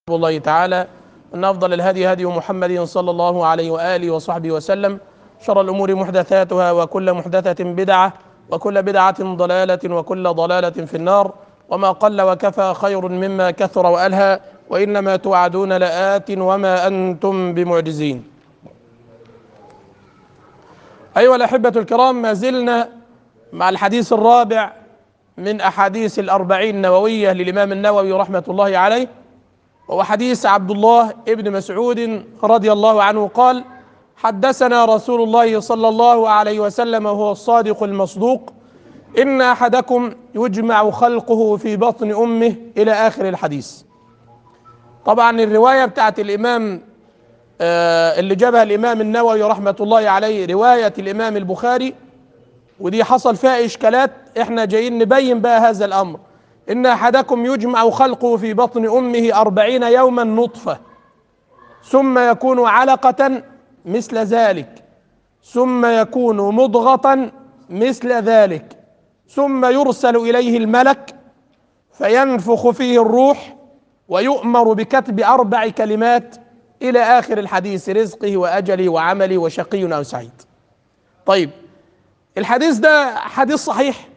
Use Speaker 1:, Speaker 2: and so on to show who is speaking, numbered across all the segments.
Speaker 1: الله تعالى أن أفضل الهدي هدي محمد صلى الله عليه وآله وصحبه وسلم شر الأمور محدثاتها وكل محدثة بدعة وكل بدعة ضلالة وكل ضلالة في النار وما قل وكفى خير مما كثر وألهى وإنما توعدون لآت وما أنتم بمعجزين أيها الأحبة الكرام ما زلنا مع الحديث الرابع من أحاديث الأربعين النووية للإمام النووي رحمة الله عليه وهو حديث عبد الله ابن مسعود رضي الله عنه قال حدثنا رسول الله صلى الله عليه وسلم وهو الصادق المصدوق إن أحدكم يجمع خلقه في بطن أمه إلى آخر الحديث طبعا الرواية بتاعت الإمام آه اللي جابها الإمام النووي رحمة الله عليه رواية الإمام البخاري ودي حصل فيها إشكالات إحنا جايين نبين بقى هذا الأمر إن أحدكم يجمع خلقه في بطن أمه أربعين يوما نطفة ثم يكون علقة مثل ذلك ثم يكون مضغة مثل ذلك ثم يرسل إليه الملك فينفخ فيه الروح ويؤمر بكتب أربع كلمات إلى آخر الحديث رزقه وأجله وعمله وشقي أو سعيد طيب الحديث ده حديث صحيح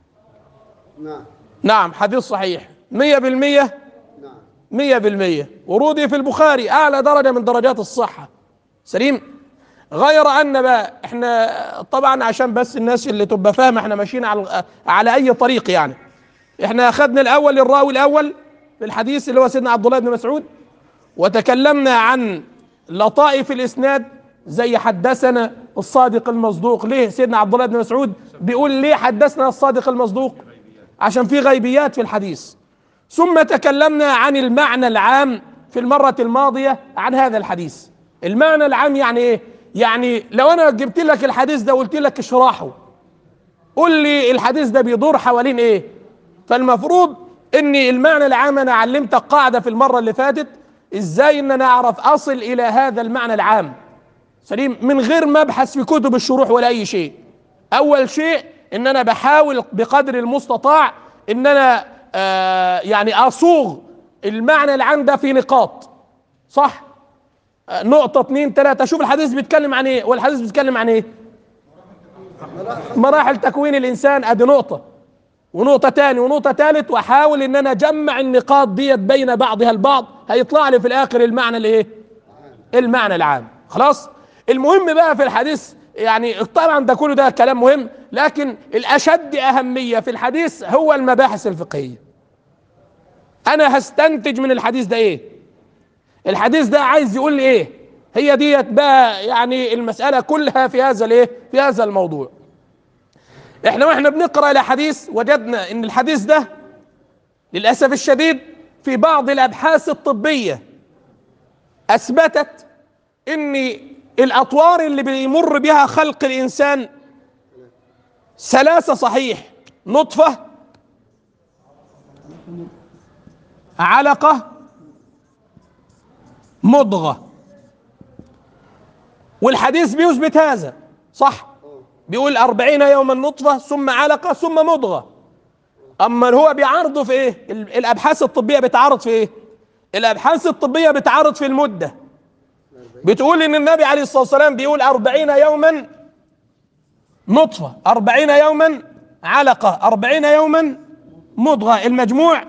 Speaker 2: نعم
Speaker 1: نعم حديث صحيح مية بالمية
Speaker 2: نعم
Speaker 1: مية بالمية ورودي في البخاري أعلى درجة من درجات الصحة سليم غير أن بقى احنا طبعا عشان بس الناس اللي تبقى فاهمة احنا ماشيين على على أي طريق يعني احنا أخذنا الأول الراوي الأول في الحديث اللي هو سيدنا عبد الله بن مسعود وتكلمنا عن لطائف الإسناد زي حدثنا الصادق المصدوق ليه سيدنا عبد الله بن مسعود بيقول ليه حدثنا الصادق المصدوق عشان في غيبيات في الحديث ثم تكلمنا عن المعنى العام في المرة الماضية عن هذا الحديث المعنى العام يعني ايه يعني لو انا جبت لك الحديث ده وقلت لك اشرحه قول لي الحديث ده بيدور حوالين ايه فالمفروض ان المعنى العام انا علمتك قاعدة في المرة اللي فاتت ازاي ان انا اعرف اصل الى هذا المعنى العام سليم من غير ما ابحث في كتب الشروح ولا اي شيء اول شيء ان انا بحاول بقدر المستطاع ان انا آه يعني اصوغ المعنى العام ده في نقاط صح آه نقطة اتنين تلاتة شوف الحديث بيتكلم عن ايه والحديث بيتكلم عن ايه مراحل تكوين الانسان ادي نقطة ونقطة تاني ونقطة تالت واحاول ان انا اجمع النقاط ديت بين بعضها البعض هيطلع لي في الاخر المعنى الايه المعنى العام خلاص المهم بقى في الحديث يعني طبعا ده كله ده كلام مهم لكن الاشد اهميه في الحديث هو المباحث الفقهيه انا هستنتج من الحديث ده ايه الحديث ده عايز يقول لي ايه هي ديت بقى يعني المساله كلها في هذا الايه في هذا الموضوع احنا واحنا بنقرا الحديث وجدنا ان الحديث ده للاسف الشديد في بعض الابحاث الطبيه اثبتت ان الاطوار اللي بيمر بها خلق الانسان ثلاثه صحيح نطفه علقه مضغه والحديث بيثبت هذا صح بيقول أربعين يوما نطفة ثم علقة ثم مضغة أما هو بيعرضه في إيه ال- الأبحاث الطبية بتعرض في إيه الأبحاث الطبية بتعرض في المدة بتقول ان النبي عليه الصلاة والسلام بيقول أربعين يوما نطفة أربعين يوما علقة أربعين يوما مضغة المجموع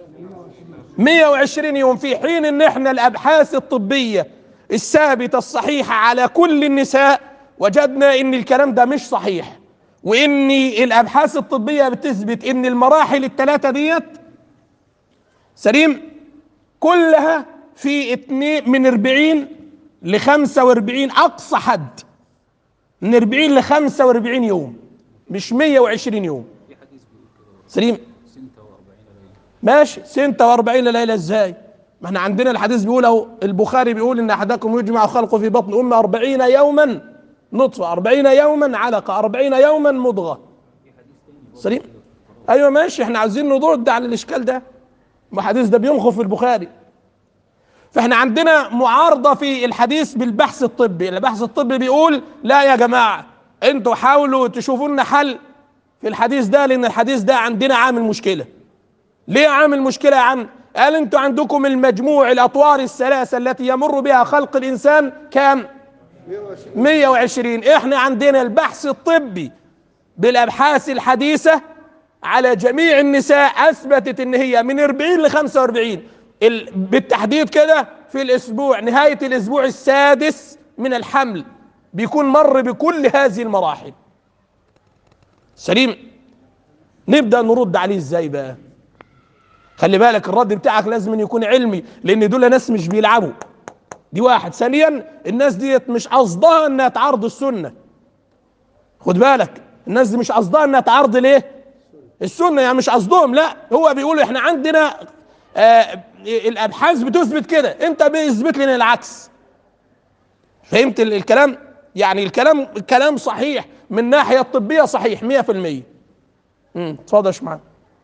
Speaker 1: 120 يوم في حين ان احنا الابحاث الطبية الثابتة الصحيحة على كل النساء وجدنا ان الكلام ده مش صحيح وان الابحاث الطبية بتثبت ان المراحل الثلاثة ديت سليم كلها في اتنين من 40 ل 45 اقصى حد من 40 ل 45 يوم مش 120 يوم سليم ماشي 46 ليله ازاي ما احنا عندنا الحديث بيقول اهو البخاري بيقول ان احدكم يجمع خلقه في بطن امه 40 يوما نطفه 40 يوما علقه 40 يوما مضغه سليم ايوه ماشي احنا عايزين نرد على الاشكال ده ما الحديث ده بينخف في البخاري فاحنا عندنا معارضه في الحديث بالبحث الطبي البحث الطبي بيقول لا يا جماعه انتوا حاولوا تشوفوا لنا حل في الحديث ده لان الحديث ده عندنا عامل مشكله ليه عامل مشكله يا عم قال انتوا عندكم المجموع الاطوار الثلاثه التي يمر بها خلق الانسان كام
Speaker 2: 120
Speaker 1: 120 احنا عندنا البحث الطبي بالابحاث الحديثه على جميع النساء اثبتت ان هي من 40 ل 45 ال- بالتحديد كده في الاسبوع نهايه الاسبوع السادس من الحمل بيكون مر بكل هذه المراحل سليم نبدا نرد عليه ازاي بقى خلي بالك الرد بتاعك لازم أن يكون علمي لان دول ناس مش بيلعبوا دي واحد ثانيا الناس ديت مش قصدها انها تعارض السنه خد بالك الناس دي مش قصدها انها تعارض ليه السنه يعني مش قصدهم لا هو بيقول احنا عندنا آه الابحاث بتثبت كده انت بيثبت لنا العكس فهمت ال- الكلام يعني الكلام الكلام صحيح من الناحيه الطبيه صحيح 100% امم اتفضل يا شمعان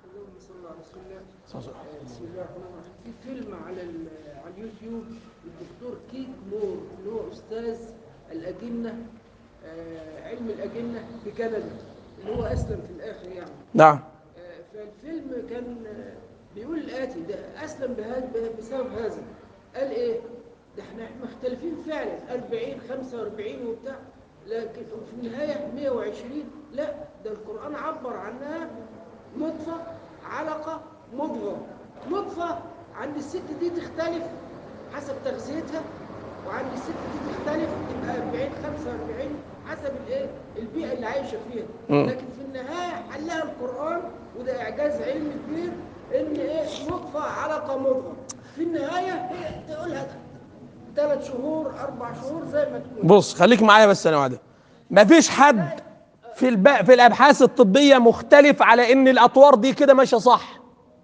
Speaker 3: بسم الله الرحمن الرحيم في فيلم على ال- على اليوتيوب الدكتور كيك مور اللي هو استاذ الاجنه آه، علم الاجنه في كندا اللي هو اسلم في الاخر يعني
Speaker 1: نعم
Speaker 3: آه، فالفيلم كان آه، بيقول الاتي ده اسلم بهذا بسبب هذا قال ايه ده احنا مختلفين فعلا 40 45 وبتاع لكن في النهايه 120 لا ده القران عبر عنها نطفه علقه مضغه نطفه عند الست دي تختلف حسب تغذيتها وعند الست دي تختلف تبقى 40 45 حسب الايه البيئه اللي عايشه فيها
Speaker 1: مم.
Speaker 3: لكن في النهايه حلها القران وده اعجاز علمي كبير ان ايه نطفه علقه مضغه في النهايه هي تقولها ثلاث شهور اربع شهور زي ما تكون
Speaker 1: بص خليك معايا بس انا واحده مفيش حد في الب... في الابحاث الطبيه مختلف على ان الاطوار دي كده ماشيه صح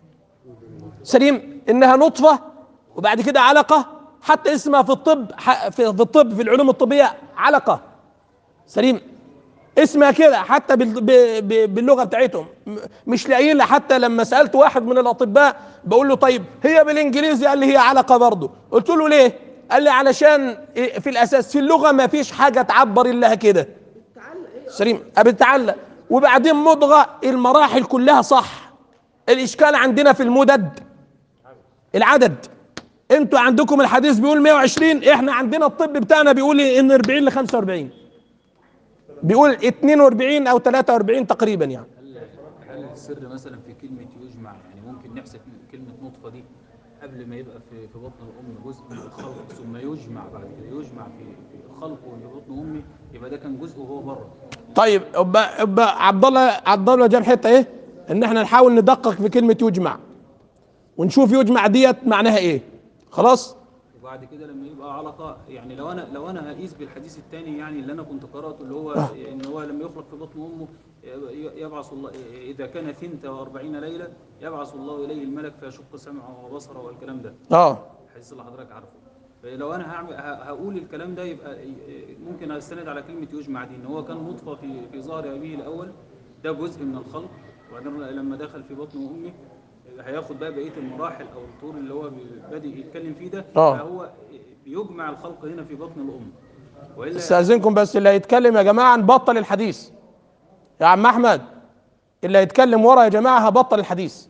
Speaker 1: سليم انها نطفه وبعد كده علقه حتى اسمها في الطب ح... في في الطب في العلوم الطبيه علقه سليم اسمها كده حتى بال... ب... ب... باللغه بتاعتهم م- مش لاقيين لها حتى لما سالت واحد من الاطباء بقول له طيب هي بالانجليزي قال لي هي علقه برضه قلت له ليه قال لي علشان إيه في الاساس في اللغه ما فيش حاجه تعبر الا كده
Speaker 3: تعلق هي
Speaker 1: سليم بتتعلق وبعدين مضغه المراحل كلها صح الاشكال عندنا في المدد العدد انتوا عندكم الحديث بيقول 120 احنا عندنا الطب بتاعنا بيقول ان 40 ل 45 بيقول 42 او 43 تقريبا يعني
Speaker 4: هل هل السر مثلا في كلمة يجمع يعني ممكن نحسب كلمة نطفة دي قبل ما يبقى في في بطن الأم جزء من الخلق ثم يجمع بعد كده يجمع في في خلقه في بطن أمي يبقى ده كان جزء وهو بره
Speaker 1: طيب ابقى ابقى عبد الله عبد الله جاب حته ايه ان احنا نحاول ندقق في كلمه يجمع ونشوف يجمع ديت معناها ايه خلاص
Speaker 4: وبعد كده لما يبقى علقة يعني لو أنا لو أنا هقيس بالحديث الثاني يعني اللي أنا كنت قرأته اللي هو
Speaker 1: آه.
Speaker 4: إن هو لما يخلق في بطن أمه يبعث الله إذا كان ثنتا وأربعين ليلة يبعث الله إليه الملك فيشق سمعه وبصره والكلام ده
Speaker 1: اه
Speaker 4: الحديث اللي حضرتك عارفه فلو انا هعمل ه- هقول الكلام ده يبقى ممكن استند على كلمه يجمع دي ان هو كان نطفه في في ظهر ابيه الاول ده جزء من الخلق وبعدين لما دخل في بطن امه هياخد بقى بقيه المراحل او الطور اللي هو بادئ يتكلم فيه ده
Speaker 1: آه.
Speaker 4: فهو بيجمع الخلق هنا في بطن الام والا
Speaker 1: استاذنكم بس اللي هيتكلم يا جماعه نبطل الحديث يا عم احمد اللي هيتكلم ورا يا جماعه هبطل الحديث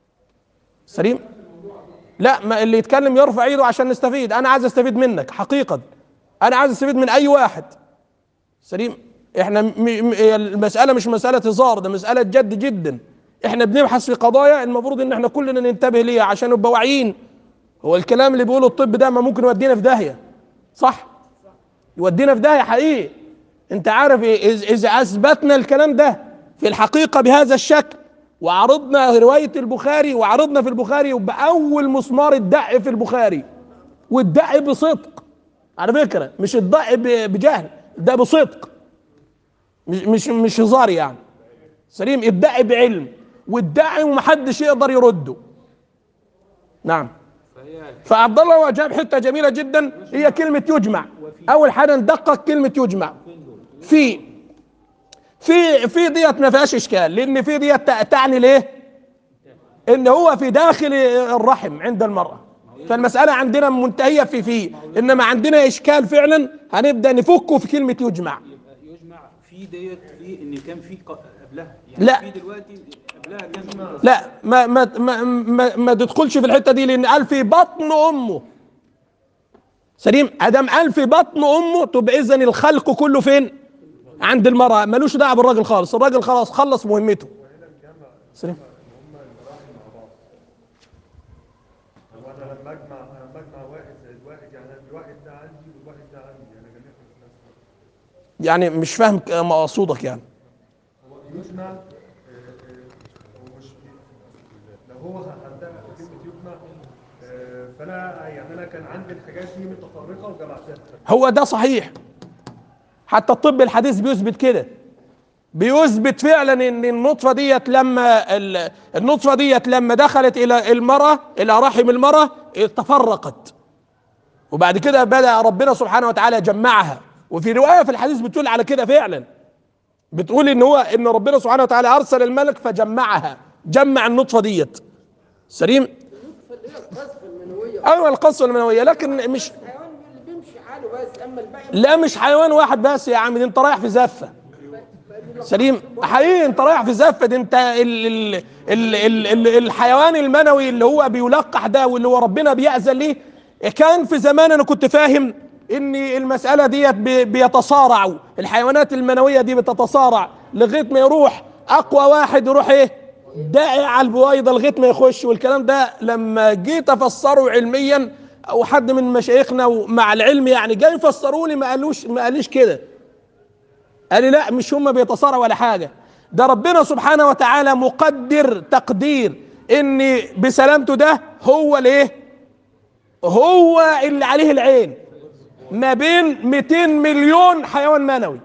Speaker 1: سليم لا ما اللي يتكلم يرفع ايده عشان نستفيد انا عايز استفيد منك حقيقه انا عايز استفيد من اي واحد سليم احنا م م المساله مش مساله هزار ده مساله جد جدا احنا بنبحث في قضايا المفروض ان احنا كلنا ننتبه ليها عشان نبقى واعيين هو الكلام اللي بيقوله الطب ده ما ممكن يودينا في داهيه صح يودينا في داهيه حقيقي انت عارف إيه؟ إذ- اذا اثبتنا الكلام ده في الحقيقه بهذا الشكل وعرضنا روايه البخاري وعرضنا في البخاري يبقى اول مسمار الدع في البخاري والدع بصدق على فكره مش الدع ب- بجهل ده بصدق مش مش مش هزار يعني سليم ادعي بعلم وادعي ومحدش يقدر يرده نعم
Speaker 4: فهي
Speaker 1: فعبد الله هو جاب حته جميله جدا هي كلمه يجمع اول حاجه ندقق كلمه يجمع في في في ديت ما فيهاش اشكال لان في ديت تع- تعني ليه ان هو في داخل الرحم عند المراه فالمساله عندنا منتهيه في في انما عندنا اشكال فعلا هنبدا نفكه في كلمه يجمع
Speaker 4: يبقى يجمع في ديت في ان كان في ق- قبلها يعني
Speaker 1: لا.
Speaker 4: في دلوقتي
Speaker 1: لا ما ما ما ما, ما تدخلش في الحته دي لان قال في بطن امه سليم ادم قال في بطن امه تبقى اذا الخلق كله فين عند المراه ملوش دعوه بالراجل خالص الراجل خلاص خلص مهمته سليم
Speaker 5: هو انا لما اجمع انا بجمع واحد زائد واحد يعني الواحد ده عندي والواحد ده عندي انا جميعهم في نفس الوقت
Speaker 1: يعني مش فاهم ك- مقصودك يعني
Speaker 5: هو يجمع آه، آه، هو مش لو هو هبدا كلمه يجمع آه، فانا يعني انا كان عندي الحاجات دي متفرقه وجمعتها
Speaker 1: هو ده صحيح حتى الطب الحديث بيثبت كده بيثبت فعلا ان النطفه ديت لما ال- النطفه ديت لما دخلت الى المراه الى رحم المراه تفرقت وبعد كده بدا ربنا سبحانه وتعالى يجمعها وفي روايه في الحديث بتقول على كده فعلا بتقول ان هو ان ربنا سبحانه وتعالى ارسل الملك فجمعها جمع النطفه ديت سليم
Speaker 3: النطفه اللي هي القذفه المنويه
Speaker 1: ايوه القصه المنويه لكن مش
Speaker 3: الحيوان اللي بيمشي حاله بس اما الباقي
Speaker 1: لا مش حيوان واحد بس يا عم ده انت رايح في زفه سليم حقيقي انت رايح في زفه ده انت ال ال ال ال ال الحيوان المنوي اللي هو بيلقح ده واللي هو ربنا بيأذن ليه كان في زمان انا كنت فاهم ان المساله ديت بي- بيتصارعوا الحيوانات المنويه دي بتتصارع لغايه ما يروح اقوى واحد يروح ايه داعي على البويضه لغايه ما يخش والكلام ده لما جيت افسره علميا او حد من مشايخنا ومع العلم يعني جاي يفسروا لي ما قالوش ما قاليش كده قال لي لا مش هم بيتصارعوا ولا حاجه ده ربنا سبحانه وتعالى مقدر تقدير ان بسلامته ده هو الايه هو اللي عليه العين ما بين 200 مليون حيوان منوي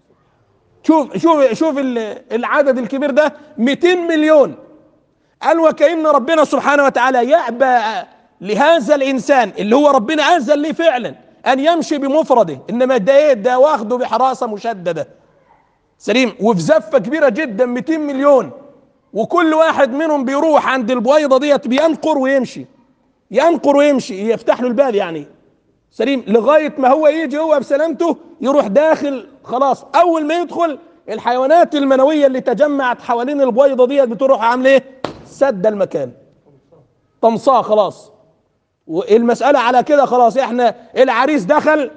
Speaker 1: شوف شوف شوف ال- العدد الكبير ده 200 مليون قال وكأن ربنا سبحانه وتعالى يأبى لهذا الإنسان اللي هو ربنا أنزل ليه فعلا أن يمشي بمفرده إنما ده إيه ده واخده بحراسة مشددة سليم وفي زفة كبيرة جدا 200 مليون وكل واحد منهم بيروح عند البويضة ديت بينقر ويمشي ينقر ويمشي يفتح له الباب يعني سليم لغاية ما هو يجي هو بسلامته يروح داخل خلاص أول ما يدخل الحيوانات المنوية اللي تجمعت حوالين البويضة ديت بتروح عاملة إيه؟ سد المكان طمساه خلاص والمسألة على كده خلاص احنا العريس دخل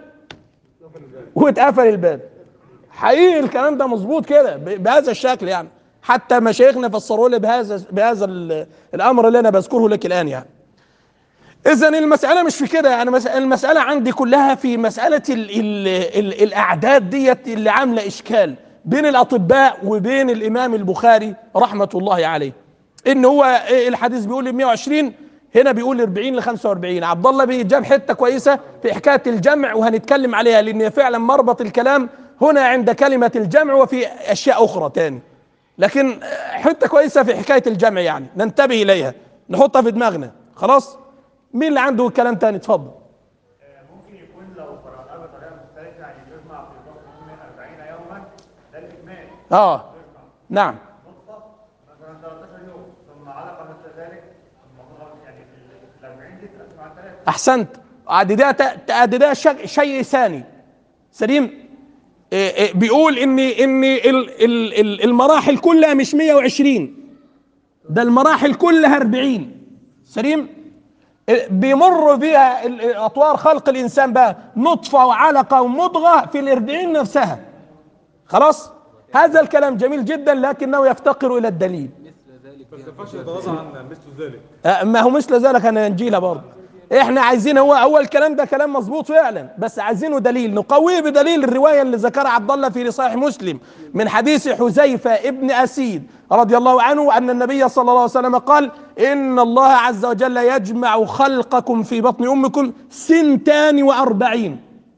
Speaker 1: واتقفل الباب حقيقي الكلام ده مظبوط كده ب- بهذا الشكل يعني حتى مشايخنا فسروا لي بهذا بهذا ال- الامر اللي انا بذكره لك الان يعني اذا المساله مش في كده يعني مس- المساله عندي كلها في مساله ال ال ال الاعداد ديت اللي عامله اشكال بين الاطباء وبين الامام البخاري رحمه الله عليه ان هو الحديث بيقول 120 هنا بيقول 40 ل 45 عبد الله بيجاب حته كويسه في حكايه الجمع وهنتكلم عليها لان فعلا مربط الكلام هنا عند كلمه الجمع وفي اشياء اخرى تاني لكن حته كويسه في حكايه الجمع يعني ننتبه اليها نحطها في دماغنا خلاص مين اللي عنده كلام تاني اتفضل
Speaker 5: ممكن يكون لو قرأناه بطريقه مختلفه يعني تجمع في بطن امه 40 يوما ده الاجمالي
Speaker 1: اه نعم
Speaker 5: نطفه مثلا 13 يوم ثم علقه مثل ذلك ثم مضغه يعني في ال 40 دي تقسم على ثلاثه
Speaker 1: احسنت عاد ده ت- عاد ده شك- شيء ثاني سليم إيه إيه بيقول ان ان ال- ال- ال- المراحل كلها مش 120 ده المراحل كلها 40 سليم إيه بيمر بيها ال- ال- اطوار خلق الانسان بقى نطفه وعلقه ومضغه في الاربعين نفسها خلاص هذا الكلام جميل جدا لكنه يفتقر الى الدليل
Speaker 6: بس ما ينفعش نتغاضى عن مثل ذلك
Speaker 1: أه، ما هو مثل ذلك انا نجيلها برضه احنا عايزين هو هو الكلام ده كلام مظبوط فعلا بس عايزينه دليل نقويه بدليل الروايه اللي ذكرها عبد الله في صحيح مسلم من حديث حذيفه ابن اسيد رضي الله عنه ان النبي صلى الله عليه وسلم قال ان الله عز وجل يجمع خلقكم في بطن امكم سنتان واربعين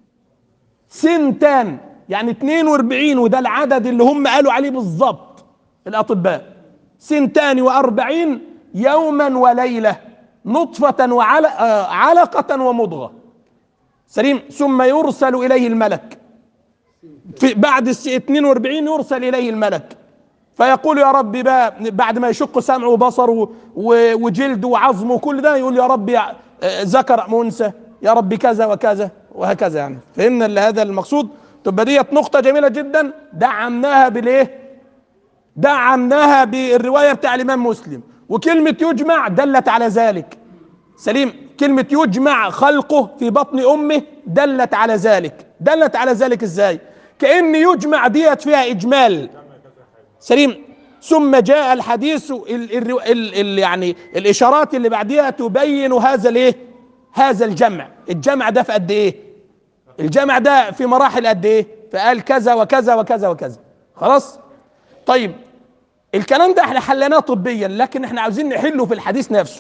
Speaker 1: سنتان يعني 42 وده العدد اللي هم قالوا عليه بالظبط الاطباء سنتان واربعين يوما وليله نطفة وعلقة ومضغة سليم ثم يرسل إليه الملك في بعد الس 42 يرسل إليه الملك فيقول يا رب بقى بعد ما يشق سمعه وبصره و- وجلده وعظمه وكل ده يقول يا رب يا- آه، ذكر أم أنثى يا رب كذا وكذا وهكذا يعني فهمنا اللي هذا المقصود تبقى ديت نقطة جميلة جدا دعمناها بالإيه؟ دعمناها بالروايه بتاع الامام مسلم وكلمه يجمع دلت على ذلك سليم كلمه يجمع خلقه في بطن امه دلت على ذلك دلت على ذلك ازاي كان يجمع ديت فيها اجمال سليم ثم جاء الحديث ال ال ال ال يعني الاشارات اللي بعدها تبين هذا الايه هذا الجمع الجمع ده في قد ايه الجمع ده في مراحل قد ايه فقال كذا وكذا وكذا وكذا خلاص طيب الكلام ده احنا حلناه طبيا لكن احنا عاوزين نحله في الحديث نفسه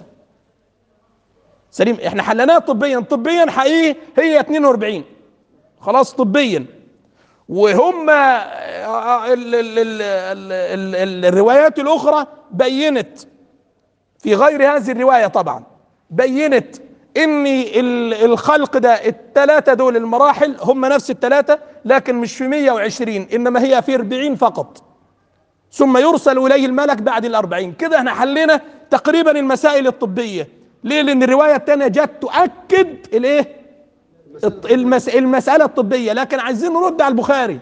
Speaker 1: سليم احنا حلناه طبيا طبيا حقيقي هي 42 خلاص طبيا وهم ال- ال- ال- ال- ال- ال- الروايات الاخرى بينت في غير هذه الروايه طبعا بينت ان ال- الخلق ده الثلاثه دول المراحل هم نفس الثلاثه لكن مش في 120 انما هي في 40 فقط ثم يرسل اليه الملك بعد الأربعين كده احنا حلينا تقريبا المسائل الطبيه ليه لان الروايه الثانيه جت تؤكد الايه الط- المس... المساله الطبيه لكن عايزين نرد على البخاري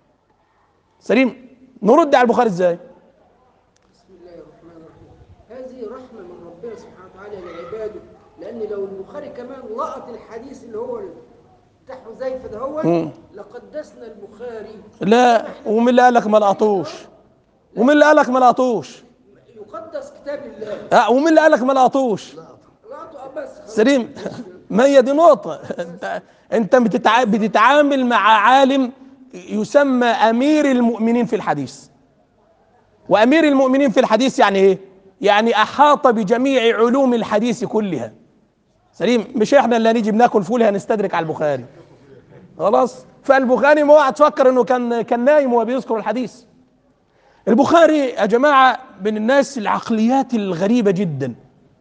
Speaker 1: سليم نرد على البخاري ازاي
Speaker 3: بسم الله الرحمن الرحيم هذه رحمة من ربنا سبحانه وتعالى لعباده لأن لو البخاري كمان لقط الحديث اللي هو بتاع حذيفة ده هو
Speaker 1: مم.
Speaker 3: لقدسنا البخاري
Speaker 1: لا ومين اللي قالك ما لقطوش ومين اللي قالك ما لقطوش
Speaker 3: يقدس كتاب الله
Speaker 1: اه ومين اللي قالك ما لقطوش
Speaker 3: لقطه آه بس خلاص.
Speaker 1: سليم ما هي دي نقطة انت انت بتتع... بتتعامل مع عالم يسمى امير المؤمنين في الحديث وامير المؤمنين في الحديث يعني ايه؟ يعني احاط بجميع علوم الحديث كلها سليم مش احنا اللي هنيجي بناكل فول هنستدرك على البخاري خلاص فالبخاري ما اوعى تفكر انه كان كان نايم وهو بيذكر الحديث البخاري يا جماعه من الناس العقليات الغريبه جدا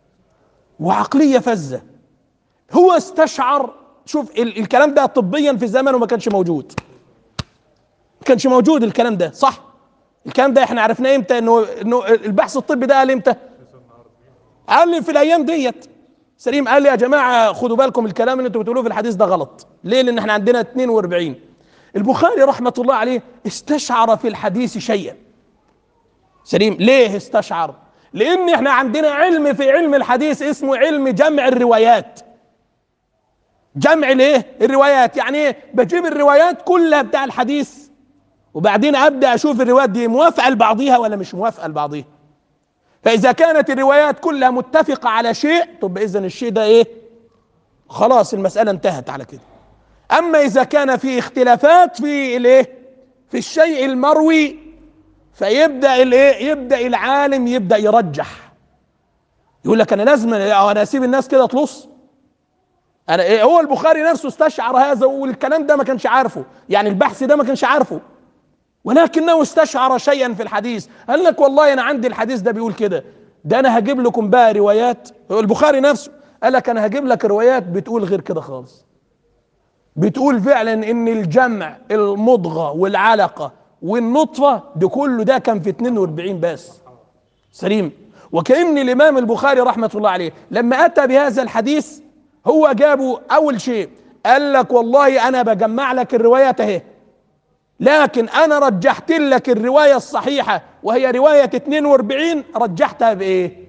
Speaker 1: وعقليه فذه هو استشعر شوف ال- الكلام ده طبيا في زمنه ما كانش موجود ما كانش موجود الكلام ده صح الكلام ده احنا عرفناه امتى انه انه البحث الطبي ده قال امتى قال لي في الايام ديت سليم قال لي يا جماعه خدوا بالكم الكلام اللي انتوا بتقولوه في الحديث ده غلط ليه لان احنا عندنا 42 البخاري رحمه الله عليه استشعر في الحديث شيئا سليم ليه استشعر لان احنا عندنا علم في علم الحديث اسمه علم جمع الروايات جمع الايه الروايات يعني ايه بجيب الروايات كلها بتاع الحديث وبعدين ابدا اشوف الروايات دي موافقه لبعضيها ولا مش موافقه لبعضيها فاذا كانت الروايات كلها متفقه على شيء طب اذا الشيء ده ايه خلاص المساله انتهت على كده اما اذا كان في اختلافات في الايه في الشيء المروي فيبدا الايه يبدا العالم يبدا يرجح يقول لك انا لازم انا اسيب الناس كده تلص انا إيه هو البخاري نفسه استشعر هذا والكلام ده ما كانش عارفه يعني البحث ده ما كانش عارفه ولكنه استشعر شيئا في الحديث قال لك والله انا عندي الحديث ده بيقول كده ده انا هجيب لكم بقى روايات هو البخاري نفسه قال لك انا هجيب لك روايات بتقول غير كده خالص بتقول فعلا ان الجمع المضغه والعلقه والنطفه ده كله ده كان في 42 بس سليم وكأن الإمام البخاري رحمة الله عليه لما أتى بهذا الحديث هو جابه أول شيء قال لك والله أنا بجمع لك الروايات أهي لكن أنا رجحت لك الرواية الصحيحة وهي رواية 42 رجحتها بإيه؟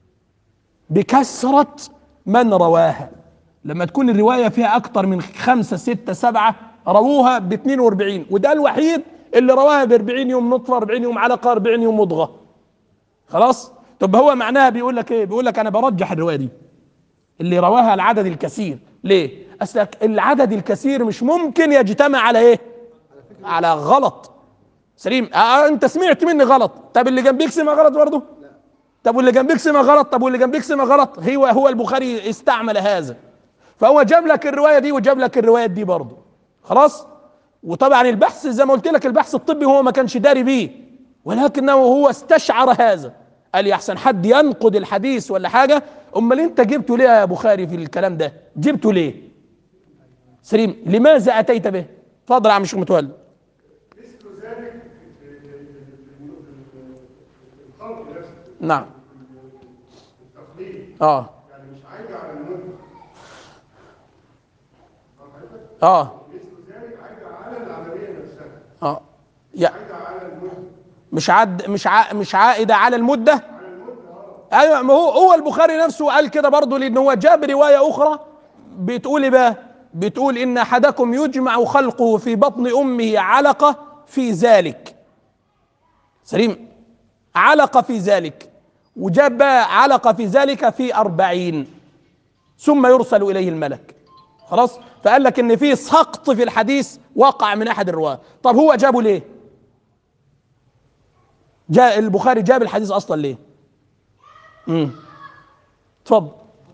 Speaker 1: بكثرة من رواها لما تكون الرواية فيها أكتر من خمسة ستة سبعة رووها ب 42 وده الوحيد اللي رواها ب 40 يوم نطفة 40 يوم علقة 40 يوم مضغة خلاص طب هو معناها بيقول لك ايه بيقول لك انا برجح الروايه دي اللي رواها العدد الكثير ليه اصلك العدد الكثير مش ممكن يجتمع على ايه على غلط سليم آه انت سمعت مني غلط طب اللي جنبيك سمع غلط برضه طب واللي جنبيك سمع غلط طب واللي جنبيك سمع غلط هو هو البخاري استعمل هذا فهو جاب لك الروايه دي وجاب لك الروايات دي برضه خلاص وطبعا البحث زي ما قلت لك البحث الطبي هو ما كانش داري بيه ولكنه هو استشعر هذا قال لي احسن حد ينقد الحديث ولا حاجه امال انت جبته ليه يا بخاري في الكلام ده جبته ليه سليم لماذا اتيت به اتفضل يا عم الشيخ متولي
Speaker 5: مثل ذلك الخلق نفسه
Speaker 1: نعم
Speaker 5: التقليد
Speaker 1: اه
Speaker 5: يعني مش عايد على المنكر
Speaker 1: اه
Speaker 5: مثل ذلك عايد على العمليه نفسها
Speaker 1: اه يا
Speaker 5: عايد على المنكر
Speaker 1: مش عد مش ع... مش عائده على المده ايوه ما هو هو البخاري نفسه قال كده برضه لان هو جاب روايه اخرى بتقول إيه بقى بتقول ان احدكم يجمع خلقه في بطن امه علقه في ذلك سليم علقه في ذلك وجاب بقى علقه في ذلك في أربعين ثم يرسل اليه الملك خلاص فقال لك ان في سقط في الحديث وقع من احد الرواه طب هو جابه ليه جاء البخاري جاب الحديث اصلا ليه امم اتفضل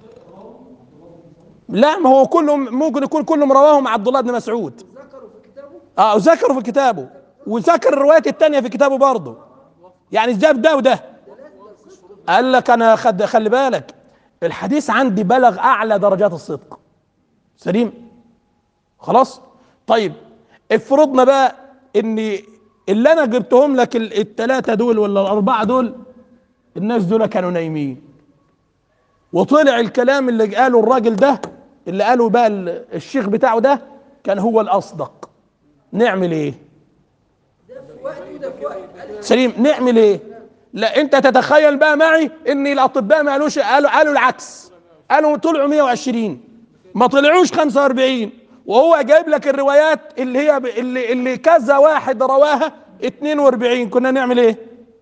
Speaker 1: لا ما هو كلهم ممكن يكون كلهم رواهم عبد الله بن مسعود
Speaker 3: ذكروا في كتابه
Speaker 1: اه وذكروا في كتابه وذكر الروايات التانية في كتابه برضه يعني جاب ده وده قال لك انا خد خلي بالك الحديث عندي بلغ اعلى درجات الصدق سليم خلاص طيب افرضنا بقى ان اللي انا جبتهم لك ال- التلاتة دول ولا الاربعة دول الناس دول كانوا نايمين وطلع الكلام اللي قاله الراجل ده اللي قاله بقى ال- الشيخ بتاعه ده كان هو الاصدق نعمل ايه
Speaker 3: ده في وقت وده في وقت قال
Speaker 1: سليم نعمل ايه لا انت تتخيل بقى معي ان الاطباء ما قالوش قالوا قالوا العكس قالوا طلعوا 120 ما طلعوش 45 وهو جايب لك الروايات اللي هي ب- اللي اللي كذا واحد رواها 42 كنا نعمل ايه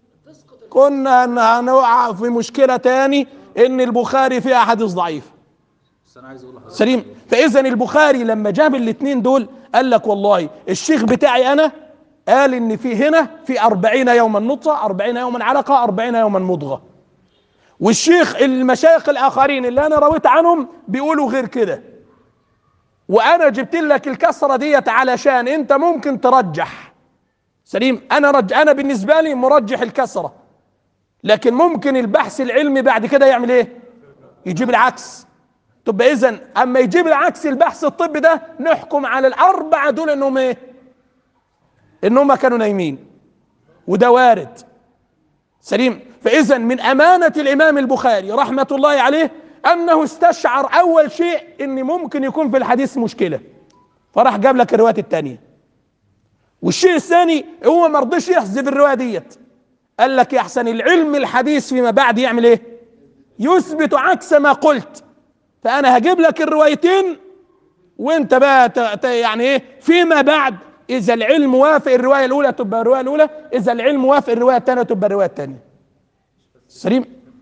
Speaker 1: كنا ن- هنقع في مشكلة تاني ان البخاري فيه احاديث ضعيفة
Speaker 4: بس انا عايز اقول لحضرتك
Speaker 1: سليم فاذا البخاري لما جاب الاثنين دول قال لك والله الشيخ بتاعي انا قال ان في هنا في أربعين يوما نطفة أربعين يوما علقة أربعين يوما مضغة والشيخ المشايخ الآخرين اللي أنا رويت عنهم بيقولوا غير كده وأنا جبت لك الكسرة ديت علشان أنت ممكن ترجح سليم أنا رج أنا بالنسبة لي مرجح الكسرة لكن ممكن البحث العلمي بعد كده يعمل إيه؟ يجيب العكس تبقى اذا اما يجيب العكس البحث الطبي ده نحكم على الاربعه دول انهم ايه انهم كانوا نايمين وده وارد سليم فاذا من امانه الامام البخاري رحمه الله عليه انه استشعر اول شيء ان ممكن يكون في الحديث مشكله فراح جاب لك الروايات الثانيه والشيء الثاني هو ما رضيش يحذف الروايه ديت قال لك يا احسن العلم الحديث فيما بعد يعمل ايه يثبت عكس ما قلت فانا هجيب لك الروايتين وانت بقى ت... ت... يعني ايه فيما بعد اذا العلم وافق الروايه الاولى تبقى الروايه الاولى اذا العلم وافق الروايه الثانيه تبقى الروايه الثانيه سليم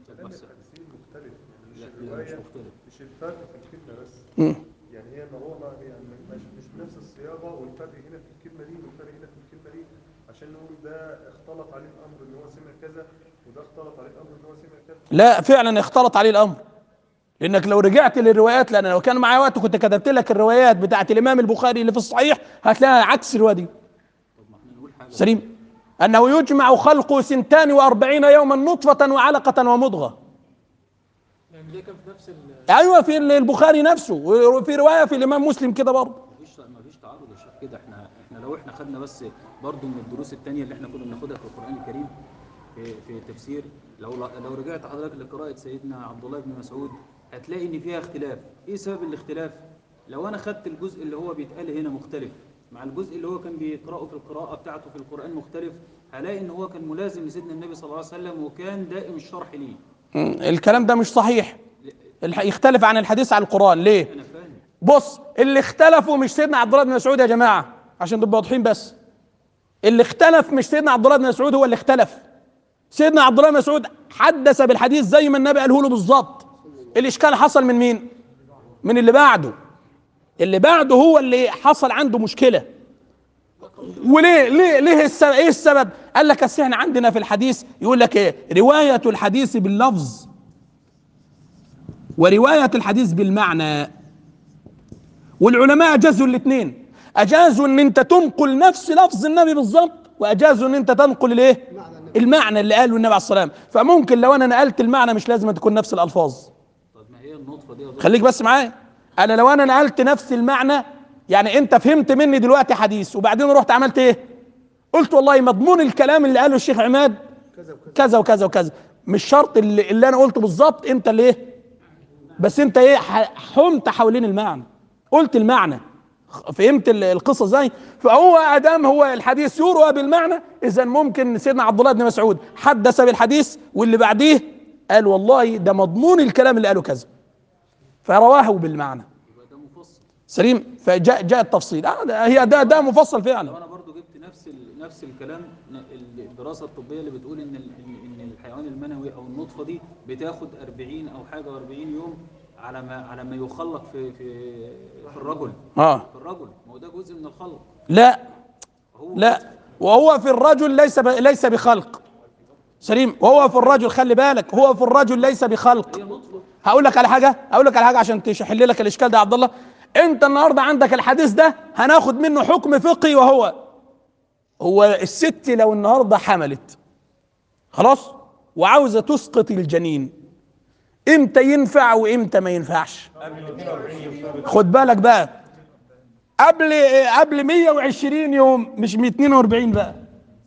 Speaker 5: الرواية مش الفرق في الكلمة بس
Speaker 1: مم.
Speaker 5: يعني هي ان هو ما يعني مش مش بنفس الصياغة والفرق هنا في الكلمة دي والفرق هنا في الكلمة دي عشان نقول ده اختلط عليه الأمر إن هو سمع كذا وده اختلط عليه الأمر إن هو سمع كذا
Speaker 1: لا فعلا اختلط عليه الامر لانك لو رجعت للروايات لان لو كان معايا وقت كنت كتبت لك الروايات بتاعت الامام البخاري اللي في الصحيح هتلاقيها عكس الروايه دي سليم انه يجمع خلقه سنتان واربعين يوما نطفه وعلقه ومضغه
Speaker 6: يعني ده كان في نفس ال
Speaker 1: ايوه في البخاري نفسه وفي روايه في الامام مسلم كده برضه
Speaker 4: مفيش مفيش تعارض يا شيخ كده احنا احنا لو احنا خدنا بس برضو من الدروس الثانيه اللي احنا كنا بناخدها في القران الكريم في في التفسير لو لو رجعت حضرتك لقراءه سيدنا عبد الله بن مسعود هتلاقي ان فيها اختلاف ايه سبب الاختلاف لو انا خدت الجزء اللي هو بيتقال هنا مختلف مع الجزء اللي هو كان بيقراه في القراءه بتاعته في القران مختلف هلاقي ان هو كان ملازم لسيدنا النبي صلى الله عليه وسلم وكان دائم الشرح ليه
Speaker 1: مم. الكلام ده مش صحيح الح- يختلف عن الحديث عن القران ليه
Speaker 4: انا فاهم
Speaker 1: بص اللي اختلفوا مش سيدنا عبد الله بن مسعود يا جماعه عشان تبقوا واضحين بس اللي اختلف مش سيدنا عبد الله بن مسعود هو اللي اختلف سيدنا عبد الله بن مسعود حدث بالحديث زي ما النبي قاله له بالظبط الاشكال حصل من مين من اللي بعده اللي بعده هو اللي حصل عنده مشكله وليه ليه ليه السبب ايه السبب قال لك اصل احنا عندنا في الحديث يقول لك ايه روايه الحديث باللفظ وروايه الحديث بالمعنى والعلماء اجازوا الاثنين اجازوا ان انت تنقل نفس لفظ النبي بالظبط واجازوا ان انت تنقل الايه المعنى اللي قاله النبي عليه الصلاه والسلام فممكن لو انا نقلت المعنى مش لازم تكون نفس الالفاظ
Speaker 4: طب ما هي النطفه دي يا دكتور.
Speaker 1: خليك بس معايا انا لو انا نقلت نفس المعنى يعني انت فهمت مني دلوقتي حديث وبعدين رحت عملت ايه قلت والله مضمون الكلام اللي قاله الشيخ عماد كذا وكذا وكذا مش شرط اللي, اللي انا قلته بالظبط انت اللي ايه بس انت ايه ح- حمت حوالين المعنى قلت المعنى فهمت ال- القصه ازاي فهو ادام هو الحديث يروى بالمعنى اذا ممكن سيدنا عبد الله بن مسعود حدث بالحديث واللي بعديه قال والله ده مضمون الكلام اللي قاله كذا فرواه بالمعنى
Speaker 4: يبقى ده مفصل
Speaker 1: سليم فجاء جاء التفصيل آه ده هي ده ده مفصل فعلا
Speaker 4: وانا برضو جبت نفس ال... نفس الكلام ن- ال- الدراسه الطبيه اللي بتقول ان ال... ان إن الحيوان المنوي او النطفه دي بتاخد 40 او حاجه و40 يوم على ما على ما يخلق في في في الرجل
Speaker 1: اه
Speaker 4: في الرجل ما هو ده جزء من الخلق
Speaker 1: لا
Speaker 4: هو
Speaker 1: لا وهو في الرجل ليس ب... ليس بخلق سليم وهو في الرجل خلي بالك هو في الرجل ليس بخلق
Speaker 4: هي نطفه
Speaker 1: هقول لك على حاجه هقول لك على حاجه عشان تحل لك الاشكال ده يا عبد الله انت النهارده عندك الحديث ده هناخد منه حكم فقهي وهو هو الست لو النهارده حملت خلاص وعاوزه تسقط الجنين امتى ينفع وامتى ما ينفعش خد بالك بقى قبل قبل 120 يوم مش 242 بقى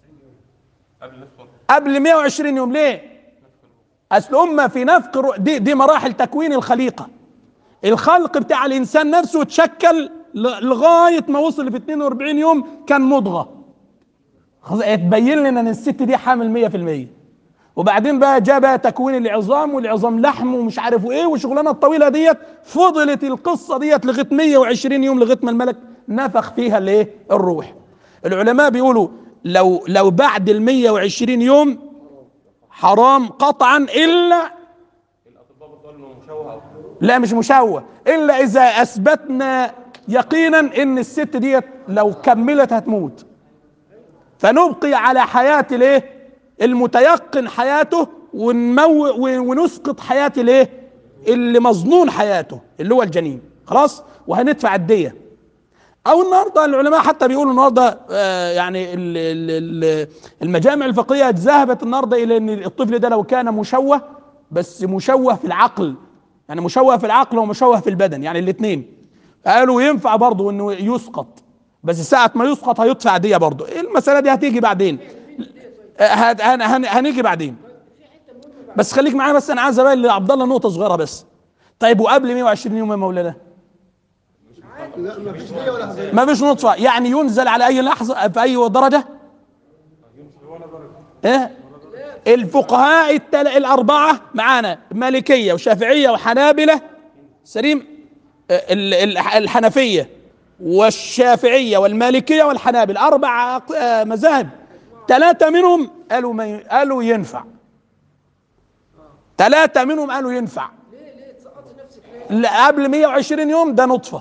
Speaker 1: قبل 120 يوم ليه اصل امه في نفق الروح دي دي مراحل تكوين الخليقه الخلق بتاع الانسان نفسه اتشكل ل- لغايه ما وصل في 42 يوم كان مضغه خلاص تبين لنا ان الست دي حامل 100% وبعدين بقى جاء بقى تكوين العظام والعظام لحم ومش عارف ايه والشغلانه الطويله ديت فضلت القصه ديت لغايه 120 يوم لغايه ما الملك نفخ فيها الايه الروح العلماء بيقولوا لو لو بعد ال 120 يوم حرام قطعا الا لا مش مشوه الا اذا اثبتنا يقينا ان الست ديت لو كملت هتموت فنبقي على حياه الايه المتيقن حياته ونمو ونسقط حياه الايه اللي مظنون حياته اللي هو الجنين خلاص وهندفع الديه او النهارده العلماء حتى بيقولوا النهارده آه يعني ال- ال- ال- المجامع الفقهيه ذهبت النهارده الى ان الطفل ده لو كان مشوه بس مشوه في العقل يعني مشوه في العقل ومشوه في البدن يعني الاثنين قالوا ينفع برضه انه يسقط بس ساعة ما يسقط هيدفع دية برضه المسألة دي هتيجي بعدين آه، هت- هن- هن- هنيجي بعدين بس خليك معايا بس انا عايز ابين لعبد الله نقطة صغيرة بس طيب وقبل 120 يوم يا مولانا
Speaker 2: لا ما فيش دية ولا حاجة
Speaker 1: ما فيش نطفة يعني ينزل على أي لحظة في أي درجة إيه الفقهاء التل... الأربعة معانا مالكية وشافعية وحنابلة سليم ال- ال- الحنفية والشافعية والمالكية والحنابلة أربع آه، مذاهب ثلاثة منهم قالوا ما ي... قالوا ينفع ثلاثة منهم قالوا ينفع
Speaker 3: ليه ليه تسقطي نفسك ليه؟
Speaker 1: لا، قبل 120 يوم ده نطفة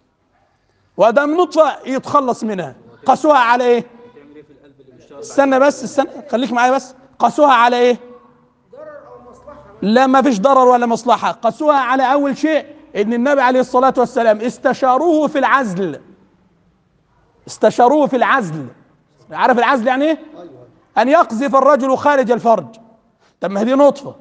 Speaker 1: ودام نطفة يتخلص منها قاسوها على ايه
Speaker 4: بتعمل ايه في القلب اللي بيشتغل
Speaker 1: استنى بس استنى خليك معايا بس قاسوها على ايه
Speaker 3: ضرر او مصلحه
Speaker 1: لا ما فيش ضرر ولا مصلحة قاسوها على اول شيء ان النبي عليه الصلاة والسلام استشاروه في العزل استشاروه في العزل عارف العزل يعني ايه ان يقذف الرجل خارج الفرج طب ما هي دي نطفة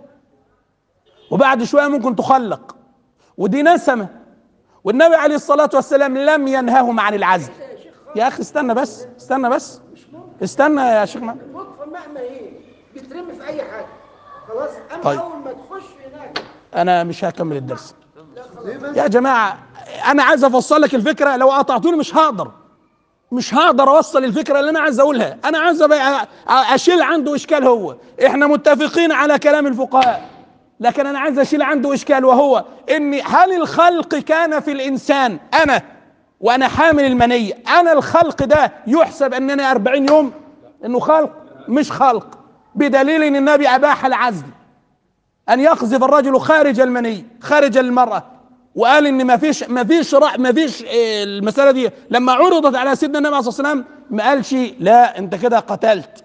Speaker 1: وبعد شوية ممكن تخلق ودي نسمة والنبي عليه الصلاة والسلام لم ينههم عن العزل يا اخي استنى بس استنى بس استنى يا شيخ محمد
Speaker 3: النطفه مهما هي بترمي في اي حاجه خلاص اما
Speaker 1: طيب.
Speaker 3: اول ما تخش هناك
Speaker 1: انا مش هكمل الدرس
Speaker 3: لا خلاص
Speaker 1: يا جماعه انا عايز افصل لك الفكره لو قطعتوني مش هقدر مش هقدر اوصل الفكره اللي انا عايز اقولها انا عايز أبقى- اشيل عنده اشكال هو احنا متفقين على كلام الفقهاء لكن انا عايز اشيل عنده اشكال وهو ان هل الخلق كان في الانسان انا وانا حامل المنيه انا الخلق ده يحسب انني 40 يوم انه خلق مش خلق بدليل ان النبي اباح العزل ان يقذف الرجل خارج المني خارج المراه وقال ان ما فيش ما فيش رأ ما فيش إيه، المساله دي لما عرضت على سيدنا النبي عليه الصلاه والسلام ما قالش لا انت كده قتلت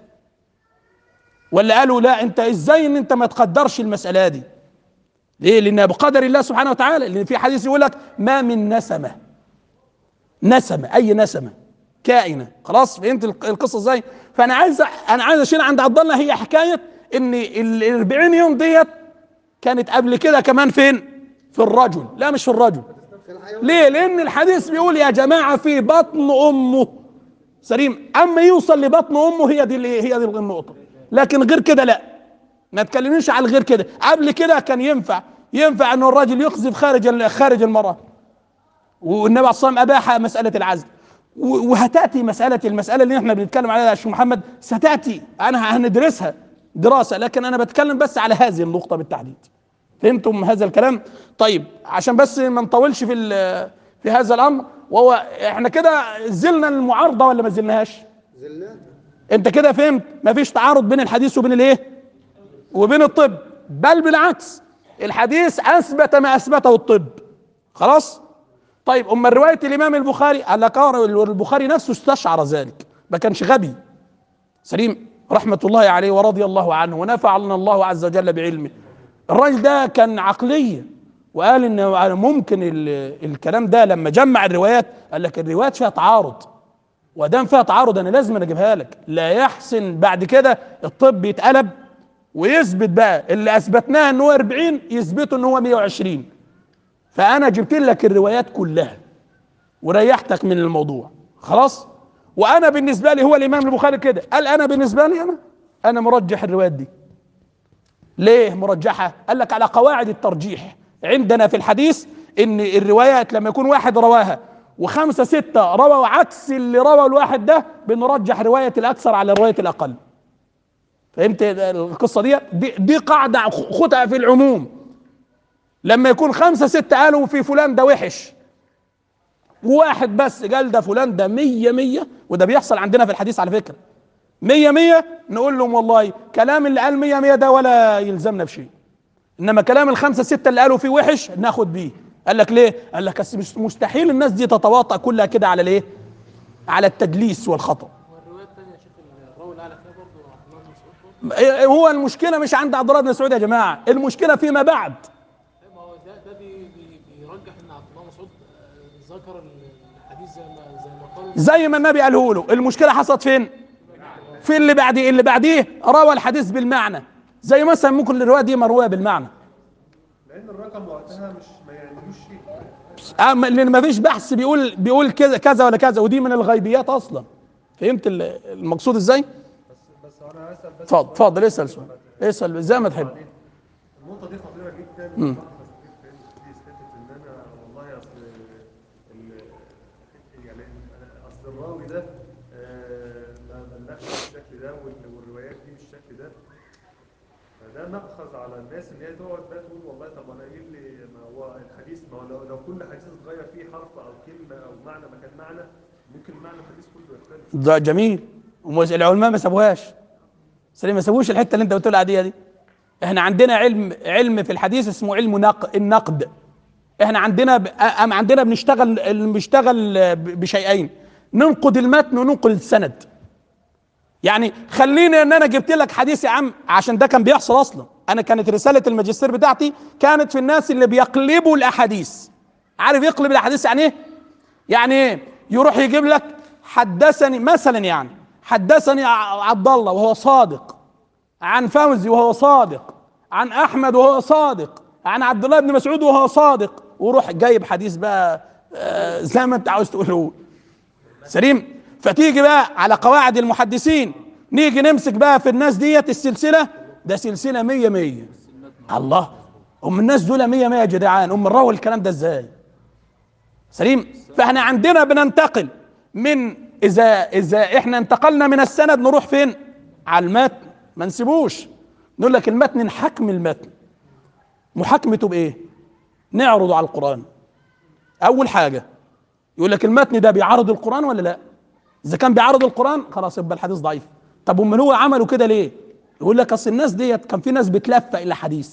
Speaker 1: ولا قالوا لا انت ازاي ان انت ما تقدرش المساله دي ليه لان بقدر الله سبحانه وتعالى لان في حديث يقول لك ما من نسمه نسمه اي نسمه كائنه خلاص فهمت الق- القصه ازاي فانا عايز انا عايز اشيل عند عبد الله هي حكايه ان ال 40 يوم ديت كانت قبل كده كمان فين في الرجل لا مش في الرجل
Speaker 2: في الحيوان
Speaker 1: ليه لان الحديث بيقول يا جماعه في بطن امه سليم اما يوصل لبطن امه هي دي اللي هي دي النقطه لكن غير كده لا ما تكلمنيش على غير كده قبل كده كان ينفع ينفع ان الرجل يقذف خارج ال- خارج المراه والنبي عليه الصلاه والسلام اباح مساله العزل و- وهتاتي مساله المساله اللي احنا بنتكلم عليها يا شيخ محمد ستاتي انا هندرسها دراسه لكن انا بتكلم بس على هذه النقطه بالتحديد فهمتم هذا الكلام طيب عشان بس ما نطولش في ال- في هذا الامر وهو احنا كده زلنا المعارضه ولا ما زلناهاش
Speaker 2: زلنا
Speaker 1: انت كده فهمت مفيش تعارض بين الحديث وبين الايه وبين الطب بل بالعكس الحديث اثبت ما اثبته الطب خلاص طيب اما روايه الامام البخاري قال لك اه البخاري نفسه استشعر ذلك ما كانش غبي سليم رحمه الله عليه ورضي الله عنه ونفعنا الله عز وجل بعلمه الراجل ده كان عقليه وقال ان ممكن ال- الكلام ده لما جمع الروايات قال لك الروايات فيها تعارض ودام فيها تعارض انا لازم أنا اجيبها لك لا يحسن بعد كده الطب يتقلب ويثبت بقى اللي اثبتناه ان هو 40 يثبته ان هو 120 فانا جبت لك الروايات كلها وريحتك من الموضوع خلاص وانا بالنسبه لي هو الامام البخاري كده قال انا بالنسبه لي انا انا مرجح الروايات دي ليه مرجحه قال لك على قواعد الترجيح عندنا في الحديث ان الروايات لما يكون واحد رواها وخمسه سته رووا عكس اللي روى الواحد ده بنرجح روايه الاكثر على روايه الاقل فهمت القصه دي دي, دي قاعده خدها في العموم لما يكون خمسه سته قالوا في فلان ده وحش وواحد بس قال ده فلان ده مية مية وده بيحصل عندنا في الحديث على فكرة مية مية نقول لهم والله كلام اللي قال مية مية ده ولا يلزمنا بشيء انما كلام الخمسة ستة اللي قالوا فيه وحش ناخد بيه قال لك ليه قال لك أصل مش- مستحيل الناس دي تتواطأ كلها كده على الايه على التدليس والخطأ
Speaker 6: والروايه الثانيه يا شيخ الراوي الاعلى فيها برضه عبد الله بن مسعود برضه
Speaker 1: هو المشكلة مش عند عبد الله بن مسعود يا جماعة المشكلة فيما بعد
Speaker 6: طيب ما هو ده ده بي بي بيرجح ان عبد الله بن مسعود آه، ذكر الحديث زي ما زي ما قال
Speaker 1: زي ما النبي قاله له المشكله حصلت فين في اللي بعديه اللي بعديه روى الحديث بالمعنى زي مثلا ممكن الروايه دي مرويه بالمعنى
Speaker 5: لان الرقم وقتها مش ما يعنيلوش شيء
Speaker 1: اما لان ما فيش بحث بيقول بيقول كذا كذا ولا كذا ودي من الغيبيات اصلا فهمت ال- المقصود ازاي
Speaker 5: بس بس انا هسال بس
Speaker 1: اتفضل اتفضل اسال سؤال اسال زي ما تحب
Speaker 5: النقطة دي خطيرة جدا
Speaker 1: مم.
Speaker 5: وبحث كتير في في حتة إن أنا والله أصل ال- يعني أنا أصل الراوي ده آه، ما بلغش بالشكل ده وال- والروايات دي بالشكل ده فده مأخذ على الناس إن هي تقعد بقى تقول والله طب أنا إيه اللي ما هو الحديث ما هو لو, لو كل حديث اتغير فيه حرف أو كلمة أو معنى مكان معنى ممكن معنى الحديث كله يختلف
Speaker 1: ده جميل ومش- العلماء ما سابوهاش سليم ما سابوش الحته اللي انت بتقول عليها دي احنا عندنا علم علم في الحديث اسمه علم نق النقد احنا عندنا ب... أم عندنا بنشتغل بنشتغل ب- بشيئين ننقد المتن وننقد السند يعني خليني ان انا جبت لك حديث يا عم عشان ده كان بيحصل اصلا انا كانت رساله الماجستير بتاعتي كانت في الناس اللي بيقلبوا الاحاديث عارف يقلب الاحاديث يعني ايه يعني ايه يروح يجيب لك حدثني مثلا يعني حدثني ع- عبد الله وهو صادق عن فوزي وهو صادق عن احمد وهو صادق عن عبد الله بن مسعود وهو صادق وروح جايب حديث بقى آه، زي ما انت عاوز تقوله سليم فتيجي بقى على قواعد المحدثين نيجي نمسك بقى في الناس ديت السلسله ده سلسله مية مية الله ام الناس دول مية مية يا جدعان ام الراوي الكلام ده ازاي سليم فاحنا عندنا بننتقل من اذا اذا احنا انتقلنا من السند نروح فين على المتن ما نسيبوش نقول لك المتن نحكم المتن محاكمته بايه نعرضه على القران اول حاجه يقول لك المتن ده بيعارض القران ولا لا اذا كان بيعارض القران خلاص يبقى الحديث ضعيف طب امال هو عمله كده ليه يقول لك اصل الناس ديت كان في ناس بتلفق الى حديث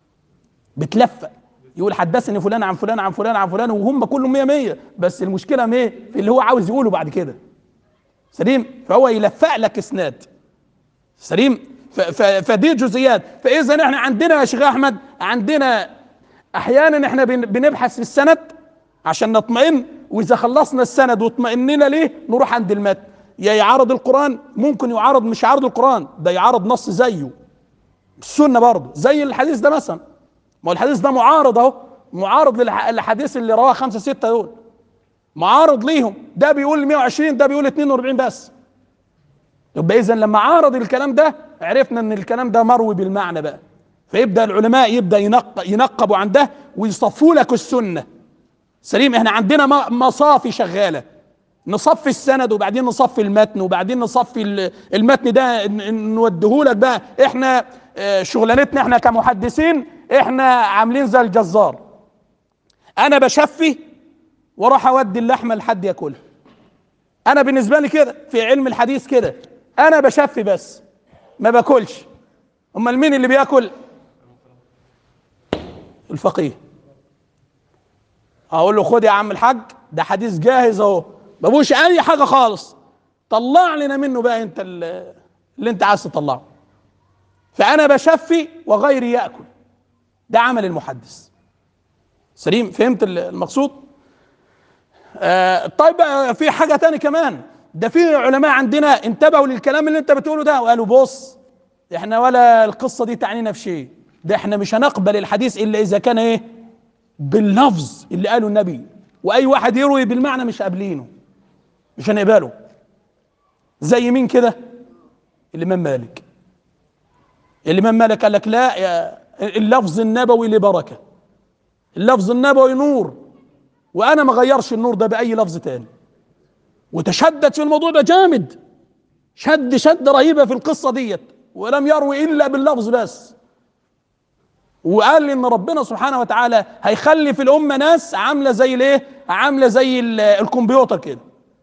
Speaker 1: بتلفق يقول حدثني فلان عن فلان عن فلان عن فلان وهم كلهم مية مية بس المشكلة ايه في اللي هو عاوز يقوله بعد كده سليم فهو يلفق لك اسناد سليم ف- ف- فدي جزئيات فاذا احنا عندنا يا شيخ احمد عندنا احيانا احنا بن- بنبحث في السند عشان نطمئن واذا خلصنا السند واطمئننا ليه نروح عند المتن يا يعارض القران ممكن يعارض مش يعارض القران ده يعارض نص زيه السنه برضه زي الحديث ده مثلا ما هو الحديث ده معارض اهو معارض للح- للحديث اللي رواه خمسه سته دول معارض ليهم ده بيقول 120 ده بيقول 42 بس يبقى اذا لما عارض الكلام ده عرفنا ان الكلام ده مروي بالمعنى بقى فيبدا العلماء يبدا ينق ينقبوا عن ده ويصفوا لك السنه سليم احنا عندنا م- مصافي شغاله نصفي السند وبعدين نصفي المتن وبعدين نصفي ال- المتن ده ن- نوديهولك بقى احنا آه، شغلانتنا احنا كمحدثين احنا عاملين زي الجزار انا بشفي واروح اودي اللحمه لحد ياكلها انا بالنسبه لي كده في علم الحديث كده انا بشفي بس ما باكلش امال مين اللي بياكل الفقيه اقول له خد يا عم الحاج ده حديث جاهز اهو ما بوش اي حاجه خالص طلع لنا منه بقى انت ال- اللي انت عايز تطلعه فانا بشفي وغيري ياكل ده عمل المحدث سليم فهمت ال- المقصود آه طيب بقى في حاجه تاني كمان ده في علماء عندنا انتبهوا للكلام اللي انت بتقوله ده وقالوا بص احنا ولا القصه دي تعنينا في شيء ده احنا مش هنقبل الحديث الا اذا كان ايه باللفظ اللي قاله النبي واي واحد يروي بالمعنى مش قابلينه مش هنقبله زي مين كده الامام مالك الامام مالك قال لك لا يا اللفظ النبوي لبركه اللفظ النبوي نور وانا ما غيرش النور ده باي لفظ تاني وتشدد في الموضوع ده جامد شد شد رهيبه في القصه ديت ولم يروي الا باللفظ بس وقال ان ربنا سبحانه وتعالى هيخلي في الامه ناس عامله زي الايه عامله زي ال- الكمبيوتر كده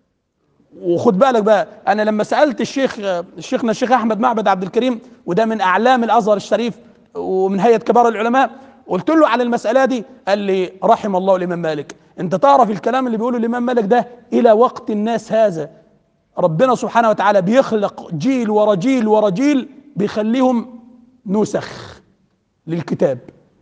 Speaker 1: وخد بالك بقى انا لما سالت الشيخ شيخنا الشيخ احمد معبد عبد الكريم وده من اعلام الازهر الشريف ومن هيئه كبار العلماء قلت له على المساله دي قال لي رحم الله الامام مالك انت تعرف الكلام اللي بيقوله الامام مالك ده الى وقت الناس هذا ربنا سبحانه وتعالى بيخلق جيل ورا جيل ورا جيل بيخليهم نسخ للكتاب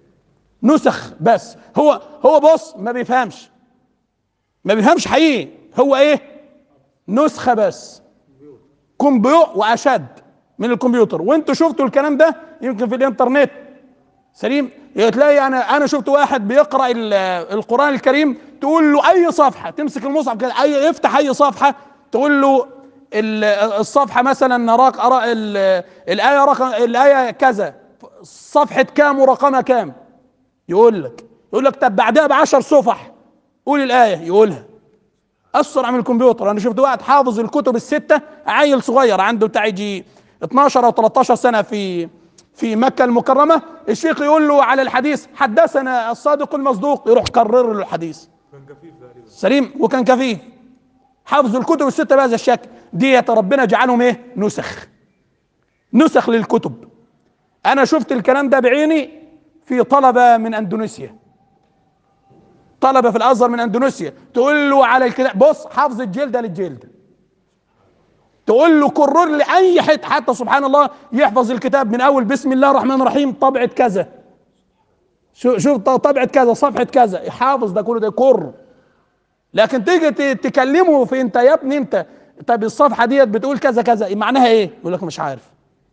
Speaker 1: نسخ بس هو هو بص ما بيفهمش ما بيفهمش حقيقي هو ايه نسخة بس كمبيوتر واشد من الكمبيوتر وانتوا شفتوا الكلام ده يمكن في الانترنت سليم تلاقي انا انا شفت واحد بيقرا ال- القران الكريم تقول له اي صفحه تمسك المصحف كده اي افتح اي صفحه تقول له ال- الصفحه مثلا راق أرا- ال- الايه رقم الايه كذا صفحه كام ورقمها كام يقول لك يقول لك طب بعدها بعشر صفح قول الايه يقولها اسرع من الكمبيوتر انا شفت واحد حافظ الكتب السته عيل صغير عنده بتاع يجي 12 او 13 سنه في في مكه المكرمه الشيخ يقول له على الحديث حدثنا الصادق المصدوق يروح كرر له الحديث سليم وكان كفيف حافظ الكتب السته بهذا الشكل ديت ربنا جعلهم ايه نسخ نسخ للكتب انا شفت الكلام ده بعيني في طلبه من اندونيسيا طلبه في الازهر من اندونيسيا تقول له على الكتاب بص حافظ الجلده للجلده تقول له كرر لي اي حته حتى سبحان الله يحفظ الكتاب من اول بسم الله الرحمن الرحيم طبعه كذا شو- شوف ط- طبعه كذا صفحه كذا حافظ ده كله ده كر لكن تيجي ت- تكلمه في انت يا ابني انت طب الصفحه ديت بتقول كذا كذا معناها ايه يقول لك مش عارف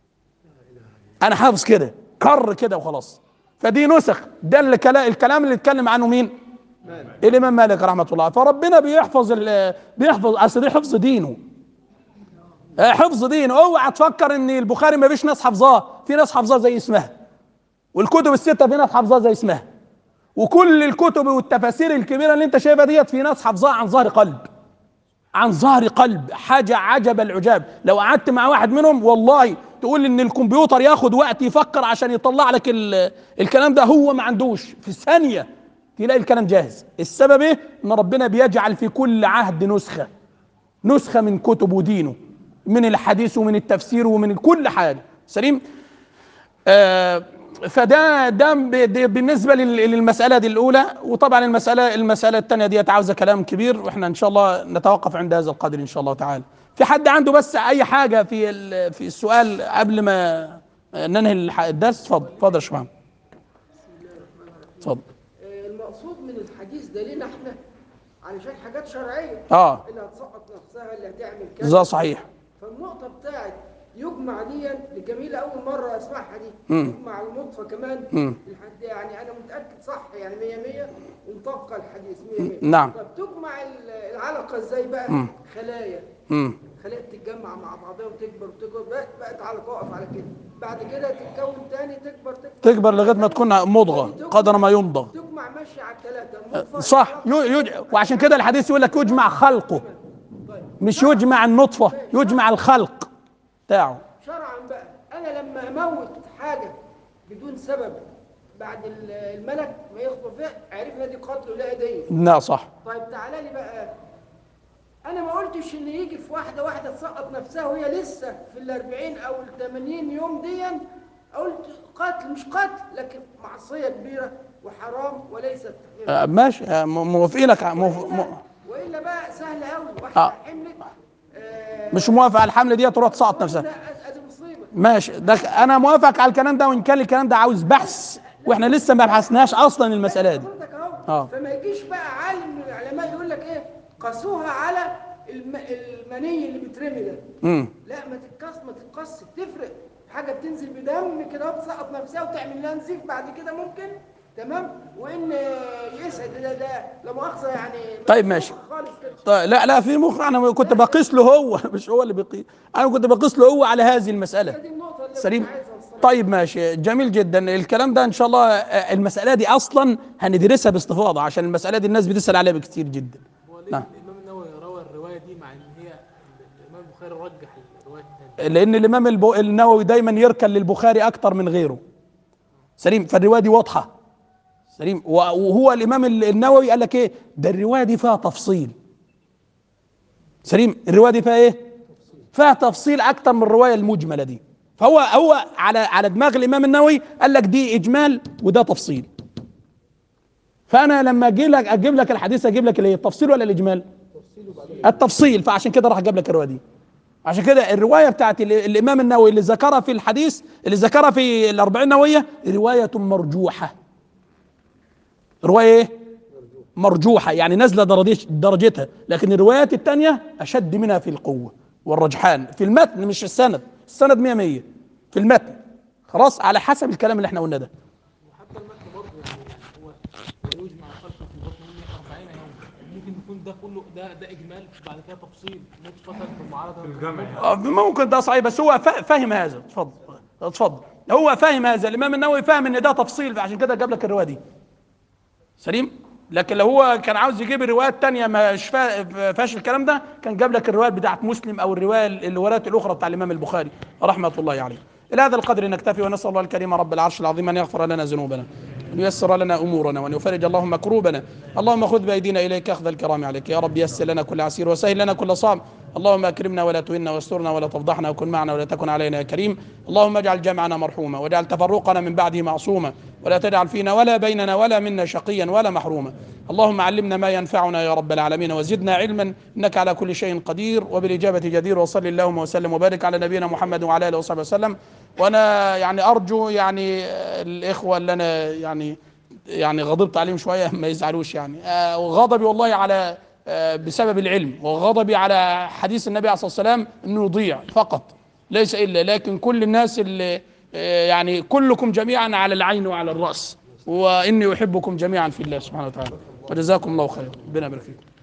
Speaker 1: انا حافظ كده كر كده وخلاص فدي نسخ ده اللي كلا- الكلام اللي اتكلم عنه مين الامام مالك رحمه الله فربنا بيحفظ ال- بيحفظ اصل دي حفظ دينه آه، حفظ دين اوعى تفكر ان البخاري ما فيش ناس حافظاه في ناس حافظاه زي اسمها والكتب السته في ناس حافظاه زي اسمها وكل الكتب والتفاسير الكبيره اللي انت شايفها ديت في ناس حافظاها عن ظهر قلب عن ظهر قلب حاجه عجب العجاب لو قعدت مع واحد منهم والله تقول ان الكمبيوتر ياخد وقت يفكر عشان يطلع لك ال- الكلام ده هو ما عندوش في ثانيه تلاقي الكلام جاهز السبب ايه ان ربنا بيجعل في كل عهد نسخه نسخه من كتب ودينه من الحديث ومن التفسير ومن كل حاجه سليم آه فده ده ب- ده بالنسبه لل- للمساله دي الاولى وطبعا المساله المساله الثانيه ديت عاوزه كلام كبير واحنا ان شاء الله نتوقف عند هذا القدر ان شاء الله تعالى في حد عنده بس اي حاجه في ال- في السؤال قبل ما ننهي الح- الدرس اتفضل اتفضل يا شباب اتفضل
Speaker 3: آه، المقصود من الحديث ده لينا احنا علشان حاجات شرعيه
Speaker 1: اه
Speaker 3: اللي هتسقط نفسها اللي هتعمل كذا
Speaker 1: ده صحيح
Speaker 3: فالنقطة بتاعت يجمع دي الجميلة أول مرة أسمعها دي
Speaker 1: مم.
Speaker 3: يجمع المطفى كمان
Speaker 1: مم.
Speaker 3: الحد يعني أنا متأكد صح يعني 100 100 ومطابقة الحديث 100 100
Speaker 1: نعم.
Speaker 3: طب تجمع ال- العلقة إزاي بقى؟
Speaker 1: مم.
Speaker 3: خلايا
Speaker 1: امم
Speaker 3: خلايا تتجمع مع بعضها وتكبر وتكبر بقت, بقت على تقف على كده بعد كده تتكون تاني تكبر تكبر
Speaker 1: تكبر لغايه ما تكون مضغه قدر ما يمضغ
Speaker 3: تجمع ماشي على الثلاثه
Speaker 1: صح يو- يج... وعشان كده الحديث يقول لك يجمع خلقه
Speaker 3: طيب
Speaker 1: مش يجمع النطفه يجمع الخلق بتاعه
Speaker 3: شرعا بقى انا لما اموت حاجه بدون سبب بعد ال- الملك ما يخطر فيها عرفنا دي قتل ولا هديه
Speaker 1: لا صح
Speaker 3: طيب تعالى لي بقى انا ما قلتش ان يجي في واحده واحده تسقط نفسها وهي لسه في ال 40 او ال 80 يوم دي قلت قتل مش قتل لكن معصيه كبيره وحرام وليست
Speaker 1: آه، ماشي آه، م- موافقينك ع- موف... م...
Speaker 3: والا بقى سهل قوي واحده
Speaker 1: آه.
Speaker 3: حملت آه
Speaker 1: مش موافق على الحمله دي تروح تسقط نفسها
Speaker 3: لا ادي مصيبه
Speaker 1: ماشي ده ك- انا موافق على الكلام ده وان كان الكلام ده عاوز بحث واحنا لسه ما بحثناش اصلا المساله دي
Speaker 3: حضرتك اهو
Speaker 1: آه.
Speaker 3: فما يجيش بقى عالم من العلماء يقول لك ايه قاسوها على الم... المني اللي بيترمي ده
Speaker 1: امم
Speaker 3: لا ما تتقص ما تتقص تفرق حاجه بتنزل بدم كده وتسقط نفسها وتعمل لها نزيف بعد كده ممكن تمام وان يسعد ده ده لا مؤاخذه يعني
Speaker 1: طيب ماشي.
Speaker 3: خالص كده
Speaker 1: طيب لا لا في مخ انا كنت بقيس له هو مش هو اللي بيقيس انا كنت بقيس له هو على هذه المساله
Speaker 3: دي النقطه اللي
Speaker 1: سليم
Speaker 3: كنت عايز أوصلها.
Speaker 1: طيب ماشي جميل جدا الكلام ده ان شاء الله آه، المساله دي اصلا هندرسها باستفاضه عشان المساله دي الناس بتسال عليها بكتير جدا
Speaker 6: هو ليه
Speaker 1: نعم.
Speaker 6: الامام النووي روى الروايه دي مع ان هي الامام البخاري رجح الروايه الثانيه
Speaker 1: لان الامام البو- النووي دايما يركن للبخاري اكتر من غيره سليم فالروايه دي واضحه سليم و- وهو الامام ال- النووي قال لك ايه ده الروايه دي فيها تفصيل سليم الروايه دي فيها ايه فيها تفصيل اكتر من الروايه المجمله دي فهو هو على على دماغ الامام النووي قال لك دي اجمال وده تفصيل فانا لما اجي لك اجيب لك الحديث اجيب لك الايه التفصيل ولا الاجمال التفصيل فعشان كده راح اجيب لك الروايه دي عشان كده الروايه بتاعت ال- الامام النووي اللي ذكرها في الحديث اللي ذكرها في الأربعين النوويه روايه مرجوحه روايه ايه مرجوحه يعني نازله درجة- درجتها لكن الروايات الثانيه اشد منها في القوه والرجحان في المتن مش السند السند 100 100 في المتن خلاص على حسب الكلام اللي احنا قلنا ده
Speaker 6: وحتى المتن برضه يعني هو ويجمع خلقه في بطن امه 40 يوم ممكن يكون ده كله ده ده اجمال بعد كده تفصيل نطفه ثم عرضها
Speaker 5: الجمع.
Speaker 1: آه، ممكن ده صحيح بس هو فا- فاهم هذا اتفضل اتفضل هو فاهم هذا الامام النووي فاهم ان ده تفصيل فعشان كده جاب لك الروايه دي سليم لكن لو هو كان عاوز يجيب الروايات الثانيه مش فا- فاش الكلام ده كان جاب لك الروايات بتاعت مسلم او الروايه الروايات الاخرى بتاع الامام البخاري رحمه الله عليه الى هذا القدر نكتفي ونسال الله الكريم رب العرش العظيم ان يغفر لنا ذنوبنا وأن ييسر لنا امورنا وان يفرج اللهم كروبنا اللهم خذ بايدينا اليك اخذ الكرام عليك يا رب يسر لنا كل عسير وسهل لنا كل صعب اللهم اكرمنا ولا تهنا واسترنا ولا تفضحنا وكن معنا ولا تكن علينا يا كريم اللهم اجعل جمعنا مرحوما واجعل تفرقنا من بعده معصوما ولا تجعل فينا ولا بيننا ولا منا شقيا ولا محروما اللهم علمنا ما ينفعنا يا رب العالمين وزدنا علما انك على كل شيء قدير وبالاجابه جدير وصل اللهم وسلم وبارك على نبينا محمد وعلى اله وصحبه وسلم وانا يعني ارجو يعني آه، الاخوه اللي انا يعني يعني غضبت عليهم شويه ما يزعلوش يعني آه، وغضبي والله على آه، بسبب العلم وغضبي على حديث النبي عليه الصلاه والسلام انه يضيع فقط ليس الا لكن كل الناس اللي آه، يعني كلكم جميعا على العين وعلى الراس واني احبكم جميعا في الله سبحانه وتعالى وجزاكم الله خيرا ربنا يبارك فيكم